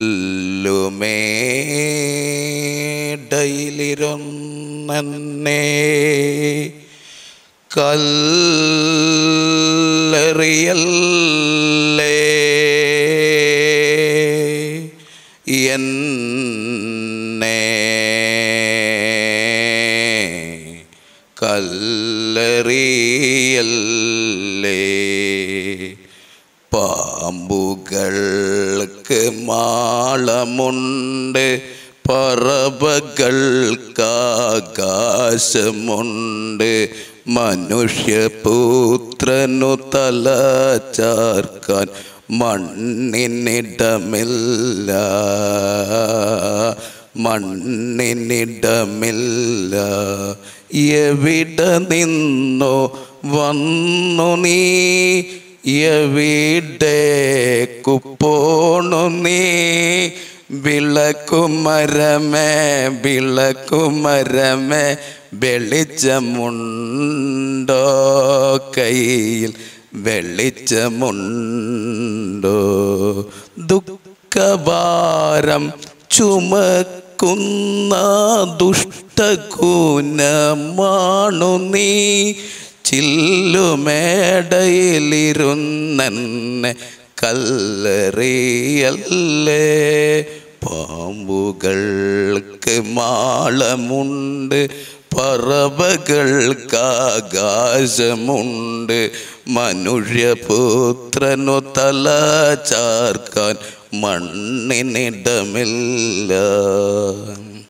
കല്ലുമേടയിലിരുന്നെ കല്ലെറിയല്ലേ എന്നെ കല്ലെറിയല്ലേ പാമ്പുകൾക്ക് മാളമുണ്ട് പറവകൾക്കാകാശമുണ്ട് മനുഷ്യപുത്രനു തല ചാർക്കാൻ മണ്ണിനിടമില്ല മണ്ണിനിടമില്ല എവിടെ നിന്നോ വന്നു നീ എവിടേക്കു പോണു നീ വിളക്കുമരമേ വിളക്കുമരമേ വെളിച്ചമുണ്ടോ കയ്യിൽ വെളിച്ചമുണ്ടോ ദുഃഖഭാരം ചുമക്കുന്ന ദുഷ്ടകൂനമാണു നീ ചില്ലുമേടയിലിരുന്നെ കല്ലെറിയല്ലേ പാമ്പുകൾക്ക് മാളമുണ്ട് പറവകൾക്കാകാശമുണ്ട് മനുഷ്യപുത്രനു തല ചാർക്കാൻ മണ്ണിനിടമില്ല